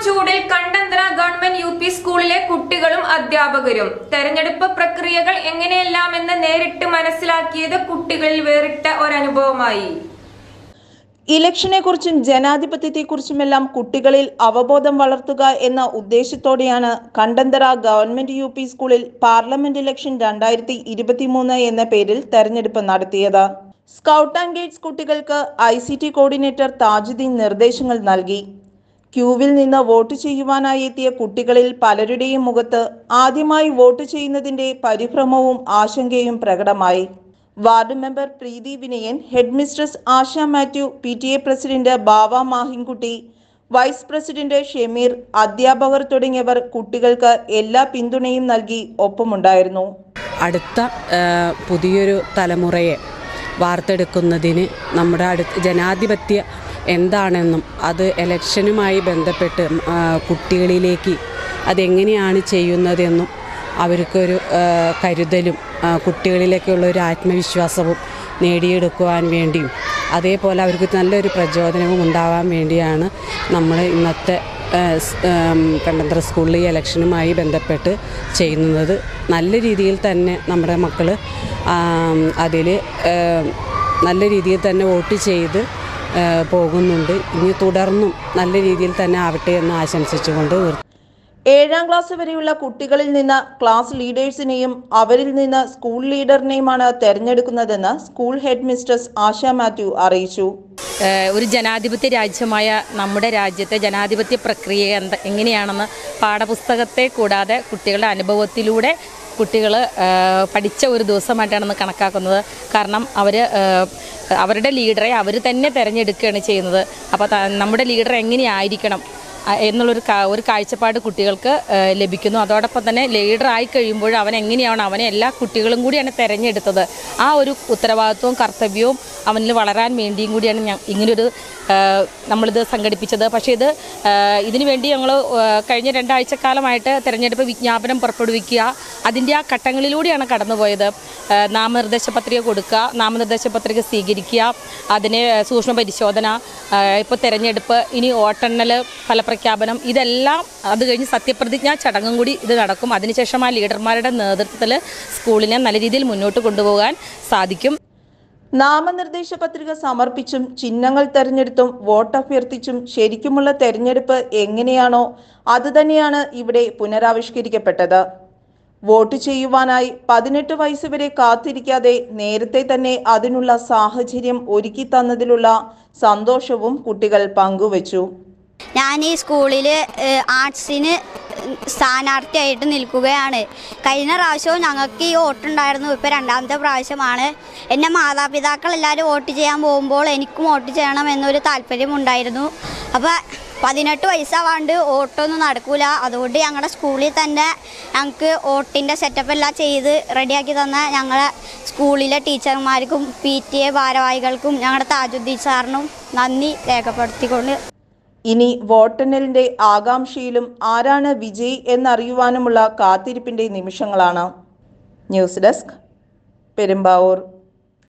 ചൂടിൽ Kandanthara government U P സ്കൂളിലെ കുട്ടികളും അധ്യാപകരും തെരഞ്ഞെടുപ്പ് പ്രക്രിയകൾ എങ്ങനെയെല്ലാമെന്ന് നേരിട്ട് മനസ്സിലാക്കിയത് കുട്ടികളിൽ വേറിട്ട ഒരനുഭവമായി ഇലക്ഷനെക്കുറിച്ചും ജനാധിപത്യത്തെക്കുറിച്ചുമെല്ലാം കുട്ടികളിൽ അവബോധം വളർത്തുക എന്ന ഉദ്ദേശത്തോടെയാണ് കണ്ടന്തറ ഗവൺമെന്റ് യു പി സ്കൂളിൽ പാർലമെന്റ് ഇലക്ഷൻ രണ്ടായിരത്തി ഇരുപത്തിമൂന്ന് എന്ന പേരിൽ തെരഞ്ഞെടുപ്പ് നടത്തിയത് സ്കൗട്ട് ആൻഡ് ഗൈഡ്സ് കുട്ടികൾക്ക് I C T coordinator Thajudheen നിർദ്ദേശങ്ങൾ നൽകി ക്യൂവിൽ നിന്ന് വോട്ട് ചെയ്യുവാനായി എത്തിയ കുട്ടികളിൽ പലരുടെയും മുഖത്ത് ആദ്യമായി വോട്ട് ചെയ്യുന്നതിന്റെ പരിഭ്രമവും ആശങ്കയും പ്രകടമായി ward member Preethi Vinayan head mistress Asha Mathew P T A president Bava Mahinkutty vice president Shemeer അധ്യാപകർ തുടങ്ങിയവർ കുട്ടികൾക്ക് എല്ലാ പിന്തുണയും നൽകി ഒപ്പമുണ്ടായിരുന്നു അടുത്ത ആ, പുതിയൊരു തലമുറയെ വാർത്തെടുക്കുന്നതിന് നമ്മുടെ അടുത്ത് ജനാധിപത്യ എന്താണെന്നും അത് ഇലക്ഷനുമായി ബന്ധപ്പെട്ട് ആ, കുട്ടികളിലേക്ക് അതെങ്ങനെയാണ് ചെയ്യുന്നതെന്നും അവർക്കൊരു ആ, കരുതലും ആ, കുട്ടികളിലേക്കുള്ള ഒരു ആത്മവിശ്വാസവും നേടിയെടുക്കുവാൻ വേണ്ടിയും അതേപോലെ അവർക്ക് നല്ലൊരു പ്രചോദനവും ഉണ്ടാവാൻ വേണ്ടിയാണ് നമ്മൾ ഇന്നത്തെ കണ്ടന്തര സ്കൂളിൽ ഈ ഇലക്ഷനുമായി ബന്ധപ്പെട്ട് ചെയ്യുന്നത് നല്ല രീതിയിൽ തന്നെ നമ്മുടെ മക്കൾ അതിൽ നല്ല രീതിയിൽ തന്നെ വോട്ട് ചെയ്ത് ആ, പോകുന്നുണ്ട് ഇനി തുടർന്നും നല്ല രീതിയിൽ തന്നെ ആവട്ടെ എന്ന് ആശംസിച്ചുകൊണ്ട് നിർത്തുന്നു ഏഴാം ക്ലാസ് വരെയുള്ള കുട്ടികളിൽ നിന്ന് ക്ലാസ് ലീഡേഴ്സിനെയും അവരിൽ നിന്ന് സ്കൂൾ ലീഡറിനെയുമാണ് തെരഞ്ഞെടുക്കുന്നതെന്ന് school head mistress Asha Mathew അറിയിച്ചു ഏഹ് ഒരു ജനാധിപത്യ രാജ്യമായ നമ്മുടെ രാജ്യത്തെ ജനാധിപത്യ പ്രക്രിയ എന്ത എങ്ങനെയാണെന്ന് പാഠപുസ്തകത്തെ കൂടാതെ കുട്ടികളുടെ അനുഭവത്തിലൂടെ കുട്ടികൾ പഠിച്ച ഒരു ദിവസമായിട്ടാണ് കണക്കാക്കുന്നത് കാരണം അവർ അവരുടെ ലീഡറെ അവർ തന്നെ തിരഞ്ഞെടുക്കുകയാണ് ചെയ്യുന്നത് അപ്പോൾ ത- നമ്മുടെ ലീഡർ എങ്ങനെയായിരിക്കണം അ- എന്നുള്ളൊരു കാ- ഒരു കാഴ്ചപ്പാട് കുട്ടികൾക്ക് ഏഹ് ലഭിക്കുന്നു അതോടൊപ്പം തന്നെ ലീഡർ ആയി കഴിയുമ്പോൾ അവൻ എങ്ങനെയാണ് അവനെ എല്ലാ കുട്ടികളും കൂടിയാണ് തിരഞ്ഞെടുത്തത് ആ ഒരു ഉത്തരവാദിത്വവും കർത്തവ്യവും അവനിൽ വളരാൻ വേണ്ടിയും കൂടിയാണ് ഞാൻ ഇങ്ങനൊരു ഏഹ് നമ്മളിത് സംഘടിപ്പിച്ചത് പക്ഷേ ഇത് ഏഹ് ഇതിനു വേണ്ടി ഞങ്ങൾ കഴിഞ്ഞ രണ്ടാഴ്ചക്കാലമായിട്ട് തിരഞ്ഞെടുപ്പ് വിജ്ഞാപനം പുറപ്പെടുവിക്കുക അതിൻ്റെ ആ ഘട്ടങ്ങളിലൂടെയാണ് കടന്നുപോയത് ഏഹ് നാമനിർദ്ദേശ പത്രിക കൊടുക്കുക നാമനിർദ്ദേശ പത്രിക സ്വീകരിക്കുക അതിന് സൂക്ഷ്മ പരിശോധന ഇപ്പോൾ തിരഞ്ഞെടുപ്പ് ഇനി വോട്ടെണ്ണൽ ഫലപ്രഖ്യാപനം ഇതെല്ലാം അത് കഴിഞ്ഞ് സത്യപ്രതിജ്ഞാ ചടങ്ങും കൂടി ഇത് നടക്കും അതിനുശേഷം ആ ലീഡർമാരുടെ നേതൃത്വത്തിൽ സ്കൂളിനെ നല്ല രീതിയിൽ മുന്നോട്ട് കൊണ്ടുപോകാൻ സാധിക്കും നാമനിർദ്ദേശ പത്രിക സമർപ്പിച്ചും ചിഹ്നങ്ങൾ തെരഞ്ഞെടുത്തും വോട്ട് അഭ്യർത്ഥിച്ചും ശരിക്കുമുള്ള തെരഞ്ഞെടുപ്പ് എങ്ങനെയാണോ അതുതന്നെയാണ് ഇവിടെ പുനരാവിഷ്കരിക്കപ്പെട്ടത് വോട്ട് ചെയ്യുവാനായി പതിനെട്ട് വയസ്സ് വരെ കാത്തിരിക്കാതെ നേരത്തെ തന്നെ അതിനുള്ള സാഹചര്യം ഒരുക്കി തന്നതിലുള്ള സന്തോഷവും കുട്ടികൾ പങ്കുവച്ചു ഞാൻ ഈ സ്കൂളിൽ ആർട്സിന് സ്ഥാനാർത്ഥിയായിട്ട് നിൽക്കുകയാണ് കഴിഞ്ഞ പ്രാവശ്യവും ഞങ്ങൾക്ക് ഈ വോട്ടുണ്ടായിരുന്നു ഇപ്പോൾ രണ്ടാമത്തെ പ്രാവശ്യമാണ് എൻ്റെ മാതാപിതാക്കൾ എല്ലാവരും വോട്ട് ചെയ്യാൻ പോകുമ്പോൾ എനിക്കും വോട്ട് ചെയ്യണം എന്നൊരു താല്പര്യമുണ്ടായിരുന്നു അപ്പോൾ പതിനെട്ട് വയസ്സാവാണ്ട് വോട്ടൊന്നും നടക്കൂല അതുകൊണ്ട് ഞങ്ങളുടെ സ്കൂളിൽ തന്നെ ഞങ്ങൾക്ക് വോട്ടിൻ്റെ സെറ്റപ്പ് എല്ലാം ചെയ്ത് റെഡിയാക്കി തന്ന ഞങ്ങളെ സ്കൂളിലെ ടീച്ചർമാർക്കും പി ടി എ ഭാരവാഹികൾക്കും ഞങ്ങളുടെ താജുദ്ദീൻ സാറിനും നന്ദി രേഖപ്പെടുത്തിക്കൊണ്ട് ഇനി വോട്ടെണ്ണലിന്റെ ആകാംക്ഷയിലും ആരാണ് വിജയ് എന്നറിയുവാനുമുള്ള കാത്തിരിപ്പിന്റെ നിമിഷങ്ങളാണ് ന്യൂസ് ഡെസ്ക് പെരുമ്പാവൂർ